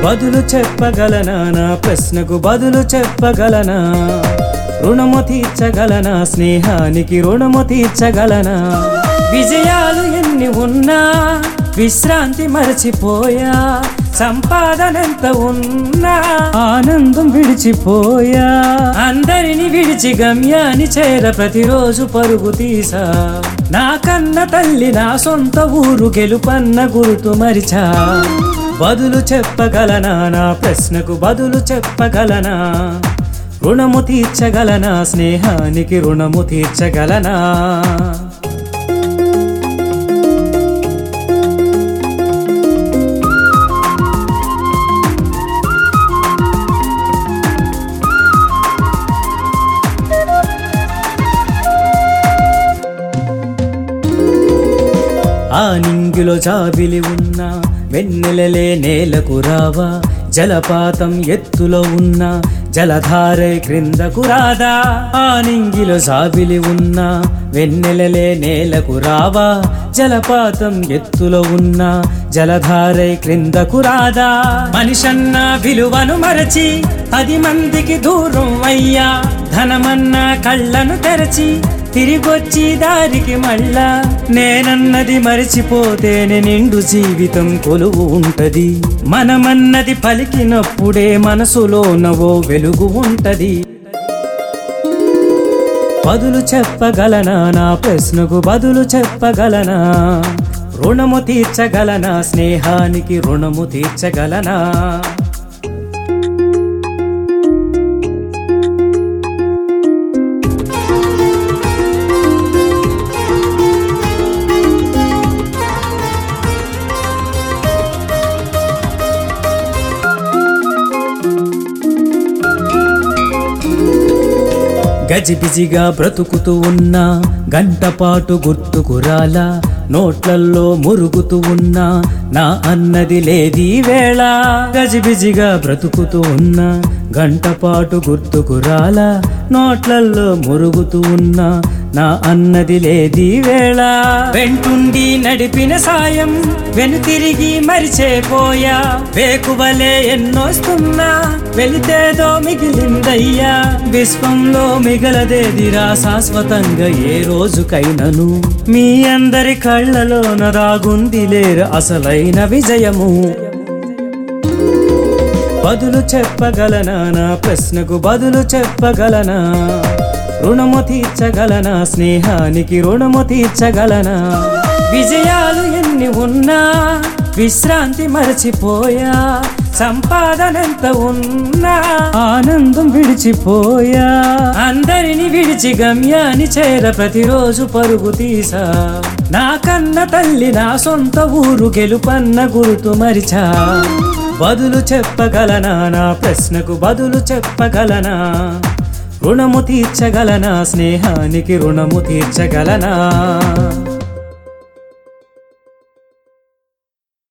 బదులు చెప్పగలనా నా ప్రశ్నకు బదులు చెప్పగలనా రుణము తీర్చగలనా స్నేహానికి రుణము తీర్చగలనా విజయాలు ఎన్ని ఉన్నా విశ్రాంతి మరచిపోయా సంపాదనంత ఉన్నా ఆనందం విడిచిపోయా అందరిని విడిచి గమ్యాన్ని చేర ప్రతిరోజు పరుగు తీసా నా కన్న తల్లి నా సొంత ఊరు గెలుపన్న గుర్తు మరిచా బదులు చెప్పగలనా నా ప్రశ్నకు బదులు చెప్పగలనా రుణము తీర్చగలనా స్నేహానికి రుణము తీర్చగలనా ఆ నింగిలో జాబిలి ఉన్న వెన్నెలలే నేలకు రావా జలపాతం ఎత్తులో ఉన్న జలధారే క్రిందకు రాదా ఆ నింగిలో జాబిలి ఉన్న వెన్నెలలే నేలకు రావా జలపాతం ఎత్తులో ఉన్న జలధారే క్రిందకు రాదా మనిషన్న విలువను మరచి పది మందికి దూరం అయ్యా ధనమన్న కళ్ళను తెరచి తిరిగొచ్చి దారికి మళ్ళా నేనన్నది మరిచిపోతేనే నిండు జీవితం కొలువు ఉంటది మనమన్నది పలికినప్పుడే మనసులోనవో వెలుగు ఉంటది బదులు చెప్పగలనా నా ప్రశ్నకు బదులు చెప్పగలనా రుణము తీర్చగలనా స్నేహానికి రుణము తీర్చగలనా గజిబిజిగా బ్రతుకుతూ ఉన్నా గంటపాటు గుర్తుకురాలా నోట్లల్లో మురుగుతూ ఉన్నా నా అన్నది లేది వేళ గజిబిజిగా బ్రతుకుతూ ఉన్నా గంటపాటు గుర్తుకురాలా నోట్లల్లో మురుగుతూ ఉన్నా నా అన్నది లేది వేళ వెంటుండి నడిపిన సాయం వెనుతిరిగి మరిచేపోయా వేకువలే ఎన్నోస్తున్నా వెళితేదో మిగిలిందయ్యా విశ్వంలో మిగలదేదిరా శాశ్వతంగా ఏ రోజుకైనను మీ అందరి కళ్ళలోన రాగుంది లేరు అసలైన విజయము బదులు చెప్పగలనా నా ప్రశ్నకు బదులు చెప్పగలనా రుణము తీర్చగలనా స్నేహానికి రుణము తీర్చగలనా విజయాలు ఎన్ని ఉన్నా విశ్రాంతి మరచిపోయా సంపాదనంత ఉన్నా ఆనందం విడిచిపోయా అందరిని విడిచి గమ్యాన్ని చేర ప్రతిరోజు పరుగు తీసా నా కన్న తల్లి నా సొంత ఊరు గెలుపన్న గుర్తు మరిచా బదులు చెప్పగలనా నా ప్రశ్నకు బదులు చెప్పగలనా రుణము తీర్చగలనా స్నేహానికి రుణము తీర్చగలనా